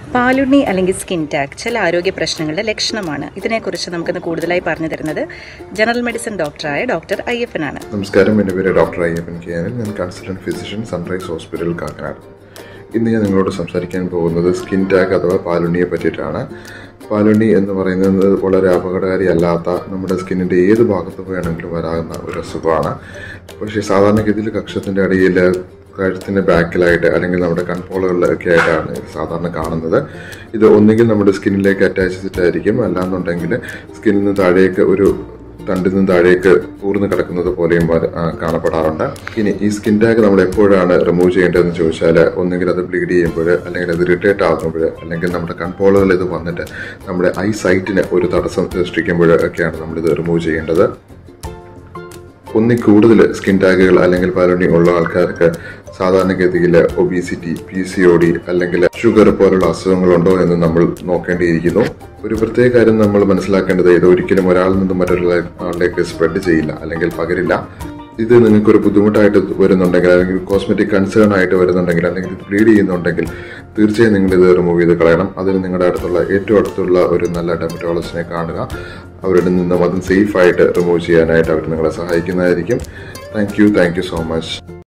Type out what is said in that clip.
പാലുണ്ണി അല്ലെങ്കിൽ skin tag ചില ആരോഗ്യ പ്രശ്നങ്ങളുടെ ലക്ഷണമാണ് ഇതിനെക്കുറിച്ച് നമുക്കിന്ന് കൂടുതലായി പറഞ്ഞു തരുന്നത് ജനറൽ മെഡിസിൻ ഡോക്ടറായ ഡോക്ടർ അയ്യപ്പനാണ് നമസ്കാരം എൻ്റെ പേര് ഡോക്ടർ അയ്യപ്പൻ കെ ആനിൽ ഞാൻ consultant physician Sunrise hospital Kakkanad ഇന്ന് ഞാൻ നിങ്ങളോട് സംസാരിക്കാൻ പോകുന്നത് സ്കിൻ ടാഗ് അഥവാ പാലുണ്ണിയെ പറ്റിയിട്ടാണ് പാലുണ്ണി എന്ന് പറയുന്നത് വളരെ അപകടകാരിയല്ലാത്ത നമ്മുടെ സ്കിന്നിൻ്റെ ഏത് ഭാഗത്ത് വേണമെങ്കിലും വരാവുന്ന ഒരു അസുഖമാണ് പക്ഷേ സാധാരണഗതിയിൽ കക്ഷത്തിൻ്റെ അടിയിൽ കഴുത്തിൻ്റെ ബാക്കിലായിട്ട് അല്ലെങ്കിൽ നമ്മുടെ കൺപോളുകളിലൊക്കെ ആയിട്ടാണ് ഇത് സാധാരണ കാണുന്നത് ഇത് ഒന്നുകിൽ നമ്മുടെ സ്കിന്നിലേക്ക് അറ്റാച്ച് ചെയ്തിട്ടായിരിക്കും അല്ലാന്നുണ്ടെങ്കിൽ സ്കിന്നിൽ നിന്ന് താഴേക്ക് ഒരു തണ്ടിൽ നിന്ന് താഴേക്ക് ഊർന്ന് കിടക്കുന്നത് പോലെയും വര- ആ, കാണപ്പെടാറുണ്ട് ഇനി ഈ സ്കിൻ ടാഗ് നമ്മൾ എപ്പോഴാണ് റിമൂവ് ചെയ്യേണ്ടതെന്ന് ചോദിച്ചാൽ ഒന്നുകിൽ അത് ബ്ലീഡ് ചെയ്യുമ്പോൾ അല്ലെങ്കിൽ അത് ഇറിറ്റേറ്റ് ആകുമ്പോൾ അല്ലെങ്കിൽ നമ്മുടെ കൺപോളുകൾ ഇത് വന്നിട്ട് നമ്മുടെ ഐ സൈറ്റിന് ഒരു തടസ്സം സൃഷ്ടിക്കുമ്പോൾ ഒക്കെയാണ് നമ്മളിത് റിമൂവ് ചെയ്യേണ്ടത് ഒന്നിൽ കൂടുതൽ സ്കിൻ ടാഗുകൾ അല്ലെങ്കിൽ പാലുണ്ണി ഉള്ള ആൾക്കാർക്ക് സാധാരണഗതിയിൽ obesity P C O D അല്ലെങ്കിൽ ഷുഗർ പോലുള്ള അസുഖങ്ങളുണ്ടോ എന്ന് നമ്മൾ നോക്കേണ്ടിയിരിക്കുന്നു ഒരു പ്രത്യേക കാര്യം നമ്മൾ മനസ്സിലാക്കേണ്ടത് ഇത് ഒരിക്കലും ഒരാളിൽ നിന്നും മറ്റൊരാളിലേക്ക് സ്പ്രെഡ് ചെയ്യില്ല അല്ലെങ്കിൽ പകരില്ല ഇത് നിങ്ങൾക്ക് ഒരു ബുദ്ധിമുട്ടായിട്ട് വരുന്നുണ്ടെങ്കിൽ അല്ലെങ്കിൽ കോസ്മെറ്റിക് കൺസേൺ ആയിട്ട് വരുന്നുണ്ടെങ്കിൽ അല്ലെങ്കിൽ ഇത് ബ്ലീഡ് ചെയ്യുന്നുണ്ടെങ്കിൽ തീർച്ചയായും നിങ്ങൾ ഇത് റിമൂവ് ചെയ്ത് കളയണം അതിന് നിങ്ങളുടെ അടുത്തുള്ള ഏറ്റവും അടുത്തുള്ള ഒരു നല്ല ഡെമറ്റോളജിസ്റ്റിനെ കാണുക അവരുടെ നിന്നും അതും സേഫ് ആയിട്ട് റിമൂവ് ചെയ്യാനായിട്ട് അവർ നിങ്ങളെ സഹായിക്കുന്നതായിരിക്കും thank you thank you so much